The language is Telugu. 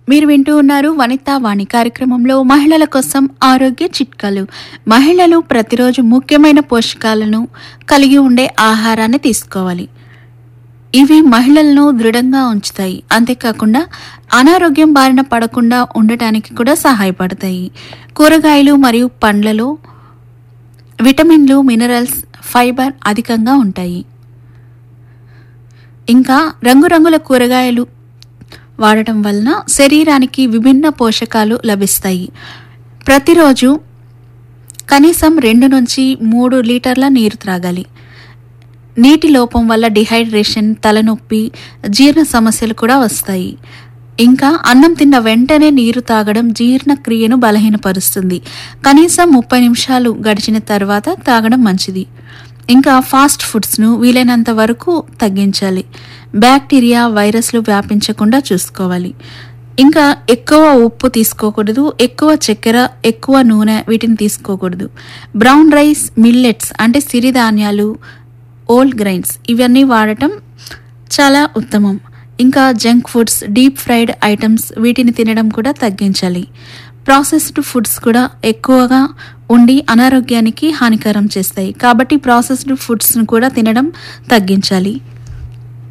మీరు వింటూ ఉన్నారు వనితా వాణి కార్యక్రమంలో మహిళల కోసం ఆరోగ్య చిట్కాలు మహిళలు ప్రతిరోజు ముఖ్యమైన పోషకాలను కలిగి ఉండే ఆహారాన్ని తీసుకోవాలి ఇవి మహిళలను దృఢంగా ఉంచుతాయి అంతేకాకుండా అనారోగ్యం బారిన పడకుండా ఉండటానికి కూడా సహాయపడతాయి కూరగాయలు మరియు పండ్లలో విటమిన్లు మినరల్స్ ఫైబర్ అధికంగా ఉంటాయి ఇంకా రంగురంగుల కూరగాయలు వాడటం వలన శరీరానికి విభిన్న పోషకాలు లభిస్తాయి ప్రతిరోజు కనీసం రెండు నుంచి మూడు లీటర్ల నీరు త్రాగాలి నీటి లోపం వల్ల డిహైడ్రేషన్ తలనొప్పి జీర్ణ సమస్యలు కూడా వస్తాయి ఇంకా అన్నం తిన్న వెంటనే నీరు తాగడం జీర్ణక్రియను బలహీనపరుస్తుంది కనీసం ముప్పై నిమిషాలు గడిచిన తర్వాత తాగడం మంచిది ఇంకా ఫాస్ట్ ఫుడ్స్ను వీలైనంత వరకు తగ్గించాలి బ్యాక్టీరియా వైరస్లు వ్యాపించకుండా చూసుకోవాలి ఇంకా ఎక్కువ ఉప్పు తీసుకోకూడదు ఎక్కువ చక్కెర ఎక్కువ నూనె వీటిని తీసుకోకూడదు బ్రౌన్ రైస్ మిల్లెట్స్ అంటే సిరిధాన్యాలు ఓల్డ్ గ్రైన్స్ ఇవన్నీ వాడటం చాలా ఉత్తమం ఇంకా junk foods deep fried items వీటిని తినడం కూడా తగ్గించాలి ప్రాసెస్డ్ ఫుడ్స్ కూడా ఎక్కువగా ఉండి అనారోగ్యానికి హానికరం చేస్తాయి కాబట్టి ప్రాసెస్డ్ ఫుడ్స్ను కూడా తినడం తగ్గించాలి